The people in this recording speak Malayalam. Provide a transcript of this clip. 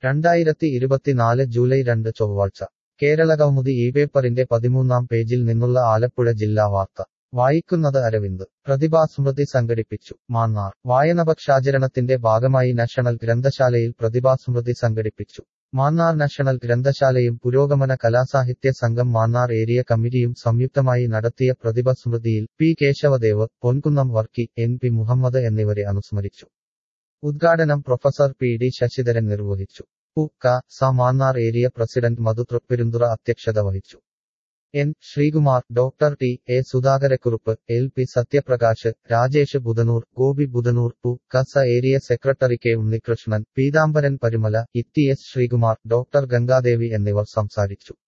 രണ്ടായിരത്തി ഇരുപത്തിനാല് ജൂലൈ രണ്ട് ചൊവ്വാഴ്ച കേരളകൗമുദി ഈ പേപ്പറിന്റെ പതിമൂന്നാം പേജിൽ നിന്നുള്ള ആലപ്പുഴ ജില്ലാ വാർത്ത വായിക്കുന്നത് അരവിന്ദ് പ്രതിഭാസ്മൃതി സംഘടിപ്പിച്ചു മാന്നാർ വായനപക്ഷാചരണത്തിന്റെ ഭാഗമായി നാഷണൽ ഗ്രന്ഥശാലയിൽ പ്രതിഭാസ്മൃതി സംഘടിപ്പിച്ചു മാന്നാർ നാഷണൽ ഗ്രന്ഥശാലയും പുരോഗമന കലാസാഹിത്യ സംഘം മാന്നാർ ഏരിയ കമ്മിറ്റിയും സംയുക്തമായി നടത്തിയ പ്രതിഭസ്മൃതിയിൽ P Kesavadev Ponkunnam Varkey N P Muhammad എന്നിവരെ അനുസ്മരിച്ചു ഉദ്ഘാടനം പ്രൊഫസർ പി ഡി ശശിധരൻ നിർവഹിച്ചു പു ക സ മാന്നാർ ഏരിയ പ്രസിഡന്റ് മധു തൃപ്പെരുന്തുറ അധ്യക്ഷത വഹിച്ചു N Sreekumar doctor T A Sudhakarakkurup L P Sathyaprakash Rajesh Budhanoor Gopi Budhanoor പു കസ area secretary K Unnikrishnan Peethambaran Parumala E T S Sreekumar doctor Gangadevi എന്നിവർ സംസാരിച്ചു